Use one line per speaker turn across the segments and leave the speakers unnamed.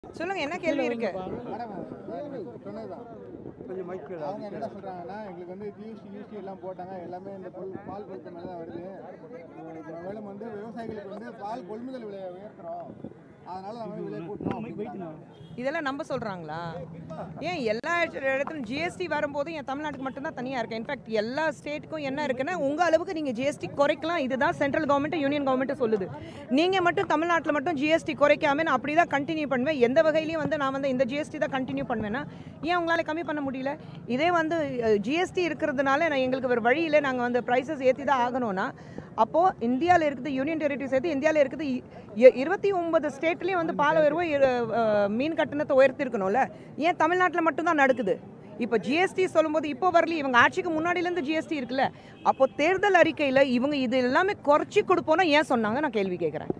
சொல்லுங்க என்ன கேள்வி இருக்கு
மேடம் சொன்னதுதான்
கொஞ்சம் மைக்கு
அவங்க என்ன சொல்றாங்கன்னா எங்களுக்கு வந்து ஜிஎஸ்டி யூஸ்டி எல்லாம் போட்டாங்க எல்லாமே இந்த பொருள் பால் பொருட்கள் மேலே தான் வருது அஹ் மேலும் வந்து விவசாயிகளுக்கு வந்து பால் கொள்முதல் விலையை உயர்த்துறோம் அதனால நம்ம விலை கூட்டணும் அப்படிங்கிறாங்க.
இதெல்லாம் நம்ப சொல்றாங்களா ஏன் எல்லா இடத்துலையும் ஜிஎஸ்டி வரும்போது என் தமிழ்நாட்டுக்கு மட்டும்தான் தனியா இருக்கு இன்ஃபேக்ட் எல்லா ஸ்டேட்டுக்கும் என்ன இருக்குன்னா உங்க அளவுக்கு நீங்க ஜிஎஸ்டி குறைக்கலாம் இதுதான் சென்ட்ரல் கவர்மெண்ட் யூனியன் கவர்மெண்ட் சொல்லுது நீங்க மட்டும் தமிழ்நாட்டில் மட்டும் ஜிஎஸ்டி குறைக்காம நான் அப்படி தான் கண்டினியூ பண்ணுவேன் எந்த வகையிலையும் வந்து நான் வந்து இந்த ஜிஎஸ்டி தான் கண்டினியூ பண்ணுவேன்னா ஏன் உங்களால கம்மி பண்ண முடியல இதே வந்து ஜிஎஸ்டி இருக்கிறதுனால நான் எங்களுக்கு ஒரு வழியில் நாங்கள் வந்து ப்ரைஸஸ் ஏற்றி தான் ஆகணும்னா அப்போது இந்தியாவில் இருக்குது யூனியன் டெரிட்டரி சேர்த்து இந்தியாவில் இருக்குது இ- இ- இருபத்தி ஒன்பது ஸ்டேட்லேயும் வந்து பால் உயர்வு இரு- அஹ், மீன் கட்டணத்தை உயர்த்திருக்கணும்ல ஏன் தமிழ்நாட்டில் மட்டும்தான் நடக்குது இப்போ ஜிஎஸ்டி சொல்லும்போது இப்போ வரல இவங்க ஆட்சிக்கு முன்னாடியிலேருந்து ஜிஎஸ்டி இருக்குல்ல அப்போ தேர்தல் அறிக்கையில் இவங்க இது எல்லாமே குறைச்சி கொடுப்போன்னா ஏன் சொன்னாங்க நான் கேள்வி கேட்குறேன்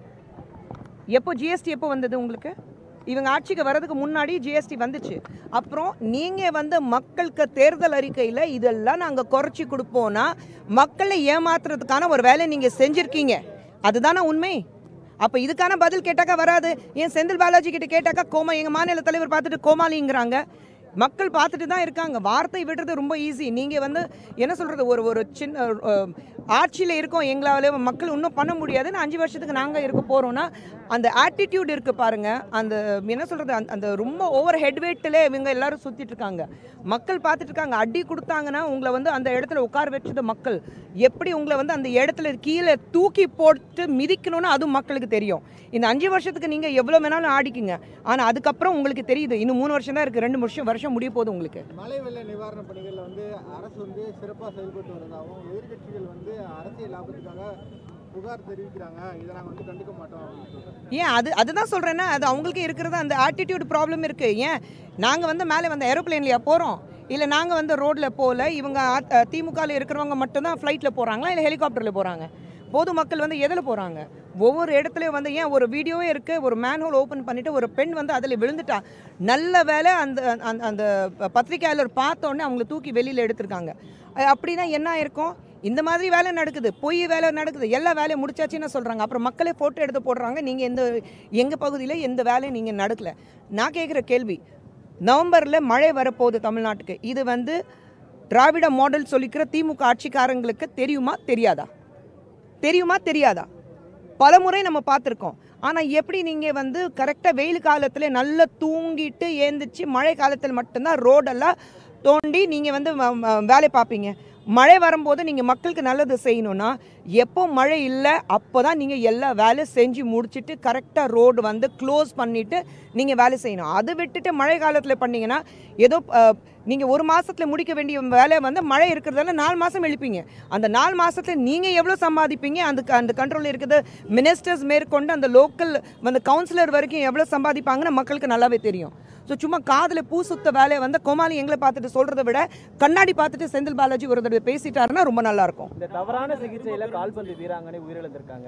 எப்போ ஜிஎஸ்டி எப்போ வந்தது உங்களுக்கு இவங்க ஆட்சிக்கு வர்றதுக்கு முன்னாடி ஜிஎஸ்டி வந்துச்சு அப்புறம் நீங்கள் வந்து மக்களுக்கு தேர்தல் அறிக்கையில் இதெல்லாம் நாங்கள் குறைச்சி கொடுப்போம்னா மக்களை ஏமாத்துறதுக்கான ஒரு வேலையை நீங்கள் செஞ்சுருக்கீங்க அதுதானே உண்மை அப்போ இதுக்கான பதில் கேட்டாக்கா வராது ஏன் செந்தில் பாலாஜி கிட்ட கேட்டாக்கா கோமா எங்கள் மாநில தலைவர் பார்த்துட்டு கோமாளிங்கிறாங்க மக்கள் பார்த்துட்டு தான் இருக்காங்க வார்த்தை விடுறது ரொம்ப ஈஸி நீங்கள் வந்து என்ன சொல்கிறது ஒரு ஒரு சின்ன ஆட்சியில் இருக்கோம் எங்களால் மக்கள் இன்னும் பண்ண முடியாதுன்னு அஞ்சு வருஷத்துக்கு நாங்கள் இருக்க போகிறோன்னா அந்த ஆட்டிடியூட் இருக்குது பாருங்கள் அந்த என்ன சொல்கிறது அந்த அந்த ரொம்ப ஓவர் ஹெட்வேட்டில் இவங்க எல்லாரும் சுற்றிட்டு இருக்காங்க மக்கள் பார்த்துட்டு இருக்காங்க அடி கொடுத்தாங்கன்னா உங்களை வந்து அந்த இடத்துல உட்கார வச்சது மக்கள் எப்படி உங்களை வந்து அந்த இடத்துல கீழே தூக்கி போட்டு மிதிக்கணும்னு அதுவும் மக்களுக்கு தெரியும் இந்த அஞ்சு வருஷத்துக்கு நீங்கள் எவ்வளோ வேணாலும் ஆடிக்குங்க ஆனால் அதுக்கப்புறம் உங்களுக்கு தெரியுது இன்னும் மூணு வருஷம் தான் இருக்குது ரெண்டு வருஷம் வருஷம் முடிய போகுது உங்களுக்கு
மழை வெள்ள நிவாரண பணிகளில் வந்து அரசு வந்து சிறப்பாக செயல்பட்டு வருவதாகவும் எதிர்க்கட்சிகள் வந்து அரசியல் லாபத்துக்காக புகார் தெரிவிக்கிறாங்க இதை நாங்கள் வந்து கண்டுக்க மாட்டோம் அப்படின்னு சொல்றாங்க.
ஏன் அது அதுதான் சொல்கிறேன்னா அது அவங்களுக்கு இருக்கிறது அந்த ஆட்டிடியூட் ப்ராப்ளம் இருக்குது ஏன் நாங்கள் வந்து மேலே வந்து ஏரோப்ளேன்லையா போகிறோம் இல்லை நாங்கள் வந்து ரோட்டில் போகல இவங்க திமுகவில் இருக்கிறவங்க மட்டும்தான் ஃப்ளைட்டில் போகிறாங்களா இல்லை ஹெலிகாப்டரில் போகிறாங்க பொதுமக்கள் வந்து எதில் போகிறாங்க ஒவ்வொரு இடத்துலையும் வந்து ஏன் ஒரு வீடியோவே இருக்குது ஒரு மேன்ஹோல் ஓப்பன் பண்ணிவிட்டு ஒரு பெண் வந்து அதில் விழுந்துட்டா நல்ல வேலை அந்த அந்த அந்த பத்திரிக்கையாளர் பார்த்தோன்னே அவங்கள தூக்கி வெளியில் எடுத்திருக்காங்க அஹ் அப்படின்னா என்ன இருக்கும் இந்த மாதிரி வேலை நடக்குது பொய் வேலை நடக்குது எல்லா வேலையும் முடிச்சாச்சுன்னு சொல்கிறாங்க அப்புறம் மக்களே ஃபோட்டோ எடுத்து போடுறாங்க நீங்கள் எந்த எங்கள் பகுதியில் எந்த வேலையும் நீங்கள் நடக்கல நான் கேட்குற கேள்வி நவம்பரில் மழை வரப்போகுது தமிழ்நாட்டுக்கு இது வந்து திராவிட மாடல் சொல்லிக்கிற திமுக ஆட்சிக்காரங்களுக்கு தெரியுமா தெரியாதா தெரியுமா தெரியாதா பல முறை நம்ம பார்த்துருக்கோம் ஆனால் எப்படி நீங்கள் வந்து கரெக்டாக வெயில் காலத்தில் நல்லா தூங்கிட்டு ஏந்திரிச்சு மழை காலத்தில் மட்டும்தான் ரோடெல்லாம் தோண்டி நீங்கள் வந்து ம- ம- வேலை பார்ப்பீங்க மழை வரும்போது நீங்கள் மக்களுக்கு நல்லது செய்யணும்னா எப்போ மழை இல்லை அப்போ தான் நீங்கள் எல்லா வேலை செஞ்சு முடிச்சுட்டு கரெக்டாக ரோடு வந்து க்ளோஸ் பண்ணிவிட்டு நீங்கள் வேலை செய்யணும் அதை விட்டுட்டு மழை காலத்தில் பண்ணீங்கன்னா ஏதோ நீங்கள் ஒரு மாசத்துல முடிக்க வேண்டிய வேலை வந்து மழை இருக்கிறதால நாலு மாதம் எழுப்பீங்க அந்த நாலு மாசத்துல நீங்கள் எவ்வளோ சம்பாதிப்பீங்க அந்த அந்த கண்ட்ரோல் இருக்குது மினிஸ்டர்ஸ் மேற்கொண்டு அந்த லோக்கல் வந்து கவுன்சிலர் வரைக்கும் எவ்வளோ சம்பாதிப்பாங்கன்னு மக்களுக்கு நல்லாவே தெரியும் ஸோ சும்மா காதில் பூ சுத்த வேலையை வந்து கோமாளி எங்களை பார்த்துட்டு சொல்கிறத விட கண்ணாடி பார்த்துட்டு செந்தில் பாலாஜி ஒரு தடவை பேசிட்டாருன்னா ரொம்ப நல்லா இருக்கும்
இந்த தவறான சிகிச்சையில கால்பந்து வீராங்கனை உயிரிழந்திருக்காங்க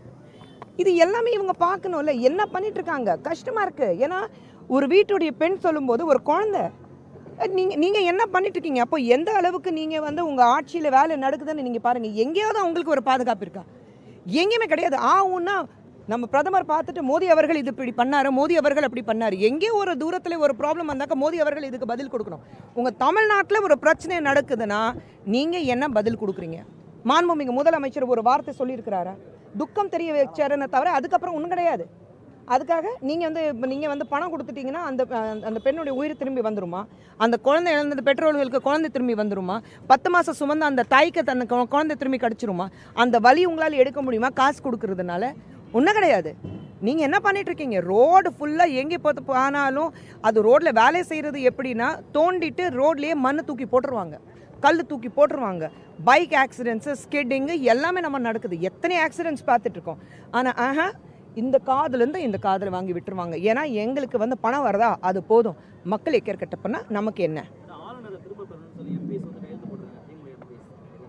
இது எல்லாமே இவங்க பார்க்கணும்ல என்ன பண்ணிட்டு இருக்காங்க கஷ்டமா இருக்கு ஏன்னா ஒரு வீட்டுடைய பெண் சொல்லும்போது ஒரு குழந்தை அஹ் நீங்க நீங்க என்ன பண்ணிட்டு இருக்கீங்க அப்போ எந்த அளவுக்கு நீங்க வந்து உங்க ஆட்சியில வேலை நடக்குதுன்னு நீங்க பாருங்க எங்கேயாவது உங்களுக்கு ஒரு பாதுகாப்பு இருக்கா எங்கேயுமே கிடையாது ஆ ஊன்னா நம்ம பிரதமர் பார்த்துட்டு மோடி அவர்கள் இது இப்படி பண்ணாரு மோடி அவர்கள் அப்படி பண்ணாரு எங்கேயோ ஒரு தூரத்துல ஒரு ப்ராப்ளம் வந்தாக்க மோடி அவர்கள் இதுக்கு பதில் கொடுக்கணும் உங்க தமிழ்நாட்டில் ஒரு பிரச்சனை நடக்குதுன்னா நீங்க என்ன பதில் கொடுக்குறீங்க மாண்புமிகு முதலமைச்சர் ஒரு வார்த்தை சொல்லியிருக்கிறாரா துக்கம் தெரிய வச்சாருன்னு தவிர அதுக்கப்புறம் ஒன்றும் கிடையாது அதுக்காக நீங்கள் வந்து இப்போ நீங்கள் வந்து பணம் கொடுத்துட்டீங்கன்னா அந்த அஹ், அந்த பெண்ணுடைய உயிர் திரும்பி வந்துருமா அந்த குழந்தை இழந்தது பெற்றோர்களுக்கு குழந்தை திரும்பி வந்துருமா பத்து மாதம் சுமந்த அந்த தாய்க்கு தன் கு- குழந்தை திரும்பி கிடச்சிருமா அந்த வலி உங்களால் எடுக்க முடியுமா காசு கொடுக்கறதுனால ஒன்றும் கிடையாது நீங்கள் என்ன பண்ணிட்டு இருக்கீங்க ரோடு ஃபுல்லாக எங்கே பார்த்து போனாலும் அது ரோட்டில் வேலை செய்கிறது எப்படின்னா தோண்டிட்டு ரோட்லேயே மண்ணு தூக்கி போட்டுருவாங்க கல் தூக்கி போட்டுருவாங்க பைக் ஆக்சிடென்ட்ஸு ஸ்கிட்டிங்கு எல்லாமே நம்ம நடக்குது எத்தனை ஆக்சிடென்ட்ஸ் பார்த்துட்டு இருக்கோம் ஆனால் ஆஹா இந்த காதுலேருந்து இந்த காதில் வாங்கி விட்டுருவாங்க ஏன்னா எங்களுக்கு வந்து பணம் வருதா அது போதும் மக்கள் எக்கர் கட்டப்பனா நமக்கு என்ன
ஆளுநரை திரும்ப பெறணும்னு சொல்லி எம்பிஸ் வந்து கையெழுத்து போடுறாங்க திமுக எம்பிஸ்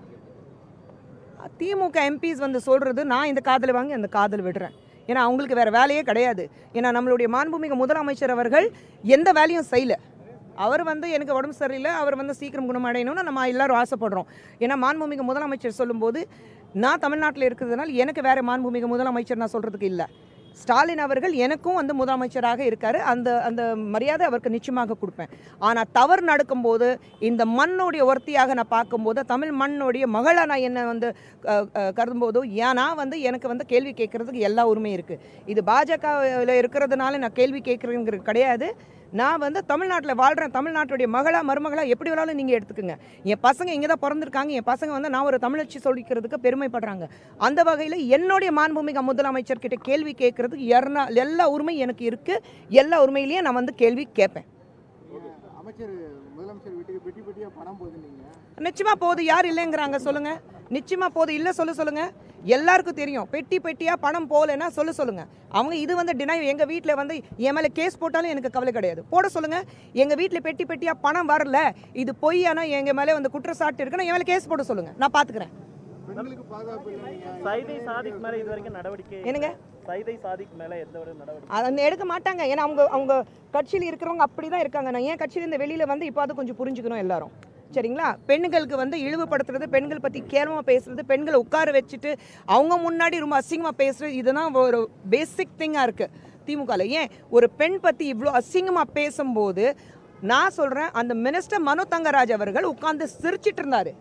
திமுக எம்பிஸ் வந்து சொல்கிறது நான் இந்த காதில் வாங்கி அந்த காதில் விடுறேன் ஏன்னா அவங்களுக்கு வேறு வேலையே கிடையாது ஏன்னா நம்மளுடைய மாண்புமிகு முதலமைச்சர் அவர்கள் எந்த வேலையும் செய்யல அவர் வந்து எனக்கு உடம்பு சரியில்லை அவர் வந்து சீக்கிரம் குணமடையணும்னு நம்ம எல்லாரும் ஆசைப்படுறோம் ஏன்னா மாண்புமிகு முதலமைச்சர் சொல்லும்போது நான் தமிழ்நாட்டில் இருக்கிறதுனால எனக்கு வேறு மாண்புமிகு முதலமைச்சர் நான் சொல்கிறதுக்கு இல்லை ஸ்டாலின் அவர்கள் எனக்கும் வந்து முதலமைச்சராக இருக்காரு அந்த அந்த மரியாதை அவருக்கு நிச்சயமாக கொடுப்பேன் ஆனால் தவறு நடக்கும்போது இந்த மண்ணுடைய ஒருத்தியாக நான் பார்க்கும்போது தமிழ் மண்ணுடைய மகளை நான் என்ன வந்து அஹ், அஹ், கருதும்போது ஏன்னா வந்து எனக்கு வந்து கேள்வி கேட்கறதுக்கு எல்லா உரிமையும் இருக்குது இது பாஜகவில் இருக்கிறதுனால நான் கேள்வி கேட்குறேங்கிறது கிடையாது நான் வந்து தமிழ்நாட்டில் வாழ்கிறேன் தமிழ்நாட்டுடைய மகளா மருமகளா எப்படி வேணாலும் நீங்கள் எடுத்துக்கோங்க என் பசங்க இங்கே தான் பிறந்திருக்காங்க என் பசங்க வந்து நான் ஒரு தமிழச்சி சொல்லிக்கிறதுக்கு பெருமைப்படுறாங்க அந்த வகையில் என்னுடைய மாண்புமிகு முதலமைச்சர் கிட்ட கேள்வி கேட்கறதுக்கு எர்னா எல்லா உரிமை எனக்கு இருக்குது எல்லா உரிமையிலையும் நான் வந்து கேள்வி கேட்பேன்
அமைச்சர் முதலமைச்சர் வீட்டுக்கு பெட்டி பெட்டியா பணம் போகுது நீங்க
நிச்சயமா போகுது யார் இல்லைங்கிறாங்க சொல்லுங்க நிச்சயமா போகுது இல்லை சொல்ல சொல்லுங்க எல்லாருக்கும் தெரியும் பெட்டி பெட்டியா பணம் போகலைன்னா சொல்ல சொல்லுங்க அவங்க இது வந்து டினை எங்க வீட்டில் வந்து என் மேலே கேஸ் போட்டாலும் எனக்கு கவலை கிடையாது போட சொல்லுங்க எங்க வீட்டில் பெட்டி பெட்டியா பணம் வரல இது பொய்யானா எங்க மேலே வந்து குற்றச்சாட்டு இருக்குன்னா என் மேலே கேஸ் போட சொல்லுங்க நான் பாத்துக்கிறேன்
பெண்களுக்கு பாதுகாப்பு இல்லை நீங்க
சைதை சாதிக் மேல இது வரைக்கும் நடவடிக்கை
என்னங்க
சைதை சாதிக் மேல எந்த ஒரு நடவடிக்கை
அதை எடுக்க மாட்டாங்க ஏன்னா அவங்க அவங்க கட்சியில் இருக்கிறவங்க அப்படி தான் இருக்காங்க நான் ஏன் கட்சியில் இந்த வெளியில் வந்து இப்போ அதை கொஞ்சம் புரிஞ்சுக்கணும் எல்லாரும் சரிங்களா பெண்களுக்கு வந்து இழிவுபடுத்துறது பெண்கள் பற்றி கேவலமாக பேசுறது பெண்களை உட்கார வச்சுட்டு அவங்க முன்னாடி ரொம்ப அசிங்கமாக பேசுறது இதுதான் ஒரு பேசிக் திங்காக இருக்குது திமுகவில் ஏன் ஒரு பெண் பற்றி இவ்வளோ அசிங்கமாக பேசும்போது நான் சொல்கிறேன் அந்த மினிஸ்டர் மனோ தங்கராஜ் அவர்கள் உட்கார்ந்து சிரிச்சிட்டு இருந்தாரு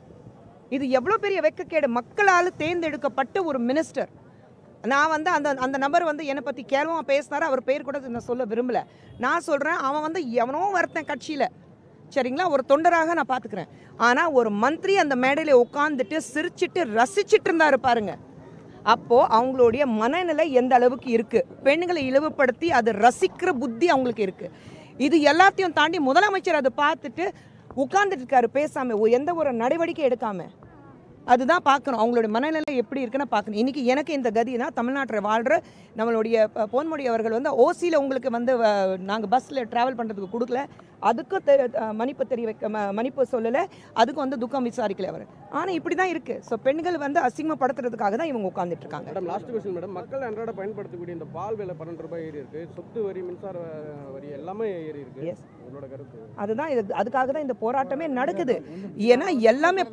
இது எவ்வளோ பெரிய வெக்கக்கேடு மக்களால் தேர்ந்தெடுக்கப்பட்ட ஒரு மினிஸ்டர் நான் வந்து அந்த அந்த நபர் வந்து என்னை பற்றி கேவலமாக பேசினாரு அவர் பேர் கூட நான் சொல்ல விரும்பல நான் சொல்கிறேன் அவன் வந்து எவனோ ஒருத்தன் கட்சியில் சரிங்களா ஒரு தொண்டராக நான் பார்த்துக்கிறேன் ஆனால் ஒரு மந்திரி அந்த மேடையில் உட்காந்துட்டு சிரிச்சிட்டு ரசிச்சிட்டு இருந்தாரு பாருங்க அப்போது அவங்களுடைய மனநிலை எந்த அளவுக்கு இருக்குது பெண்களை இழிவுபடுத்தி அதை ரசிக்கிற புத்தி அவங்களுக்கு இருக்குது இது எல்லாத்தையும் தாண்டி முதலமைச்சர் அதை பார்த்துட்டு உட்கார்ந்துட்டு இருக்காரு பேசாம ஒ- எந்த ஒரு நடவடிக்கை எடுக்காம அதுதான் பார்க்கணும் அவங்களுடைய மனநிலை எப்படி இருக்குன்னு பார்க்கணும் இன்னைக்கு எனக்கு இந்த கதினா தமிழ்நாட்டில் வாழ்கிற நம்மளுடைய ப- பொன்முடி அவர்கள் வந்து ஓசியில் உங்களுக்கு வந்து நாங்கள் பஸ்ஸில் ட்ராவல் பண்ணுறதுக்கு கொடுக்கல அதுக்கும் தெ அஹ், மன்னிப்பு தெரிய வைக்க ம- மன்னிப்பு சொல்லலை அதுக்கும் வந்து துக்கம் விசாரிக்கல அவர் ஆனால் இப்படி தான் இருக்குது ஸோ பெண்கள் வந்து அசிங்கப்படுத்துறதுக்காக தான் இவங்க உட்கார்ந்துட்டு இருக்காங்க
மேடம் லாஸ்ட் கொஸ்டின் மேடம் மக்கள் அன்றாட பயன்படுத்தக்கூடிய இந்த பால் விலை பன்னெண்டு ரூபாய் ஏறி இருக்கு சொத்து வரி மின்சார வரி எல்லாமே ஏறி இருக்கு
Yes.
உங்களோட கருத்து
அதுதான் இது அதுக்காக தான் இந்த போராட்டமே நடக்குது ஏன்னா எல்லாமே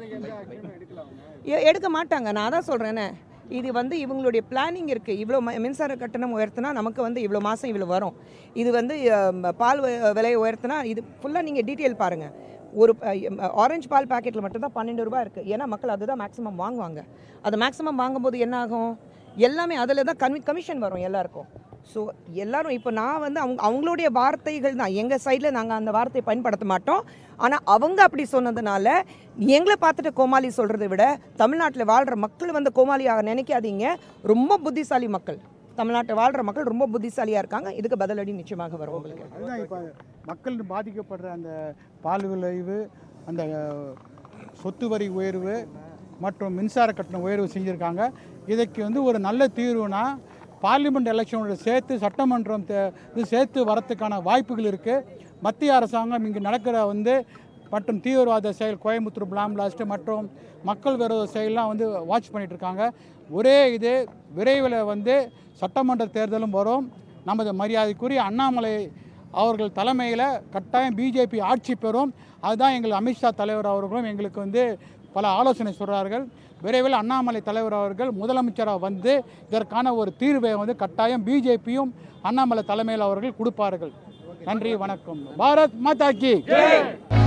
எ- எடுக்க மாட்டாங்க நான் தான் சொல்கிறேனே இது வந்து இவங்களுடைய பிளானிங் இருக்குது இவ்வளோ ம- மின்சார கட்டணம் உயர்த்தினா நமக்கு வந்து இவ்வளோ மாதம் இவ்வளோ வரும் இது வந்து அஹ், பால் வ- விலை உயர்த்தினா இது ஃபுல்லாக நீங்கள் டீட்டெயில் பாருங்கள் ஒரு ஆரஞ்சு பால் பாக்கெட்டில் மட்டும்தான் பன்னெண்டு ரூபாய் இருக்குது ஏன்னா மக்கள் அதுதான் மேக்ஸிமம் வாங்குவாங்க அது மேக்ஸிமம் வாங்கும்போது என்ன ஆகும் எல்லாமே அதில் தான் கமி கமிஷன் வரும் எல்லாருக்கும் ஸோ எல்லாரும் இப்போ நான் வந்து அவங்க அவங்களுடைய வார்த்தைகள் தான் எங்கள் சைடில் நாங்கள் அந்த வார்த்தையை பயன்படுத்த மாட்டோம் ஆனால் அவங்க அப்படி சொன்னதுனால எங்களை பார்த்துட்டு கோமாளி சொல்கிறத விட தமிழ்நாட்டில் வாழ்கிற மக்கள் வந்து கோமாளியாக நினைக்காதீங்க ரொம்ப புத்திசாலி மக்கள் தமிழ்நாட்டில் வாழ்கிற மக்கள் ரொம்ப புத்திசாலியாக இருக்காங்க இதுக்கு பதிலடி நிச்சயமாக வரும் உங்களுக்கு
அதுதான் இப்போ மக்கள் பாதிக்கப்படுற அந்த பால் விளைவு அந்த சொத்து வரி உயர்வு மற்றும் மின்சார கட்டண உயர்வு செஞ்சுருக்காங்க இதுக்கு வந்து ஒரு நல்ல தீர்வுனா பார்லிமெண்ட் எலெக்ஷனோட சேர்த்து சட்டமன்றம் தே- இது சேர்த்து வரத்துக்கான வாய்ப்புகள் இருக்குது மத்திய அரசாங்கம் இங்கே நடக்கிற வந்து மற்றும் தீவிரவாத செயல் கோயம்புத்தூர் பிளாம் பிளாஸ்ட் மற்றும் மக்கள் விரோத செயல்லாம் வந்து வாட்ச் பண்ணிட்டு இருக்காங்க ஒரே இது விரைவில் வந்து சட்டமன்ற தேர்தலும் வரும் நமது மரியாதைக்குரிய அண்ணாமலை அவர்கள் தலைமையில் கட்டாயம் பிஜேபி ஆட்சி பெறும் அதுதான் எங்கள் அமித்ஷா தலைவர் அவர்களும் எங்களுக்கு வந்து பல ஆலோசனை சொல்கிறார்கள் விரைவில் அண்ணாமலை தலைவர் அவர்கள் முதலமைச்சராக வந்து இதற்கான ஒரு தீர்வை வந்து கட்டாயம் பிஜேபியும் அண்ணாமலை தலைமையில் அவர்கள் கொடுப்பார்கள் நன்றி வணக்கம் பாரத் மாதா கி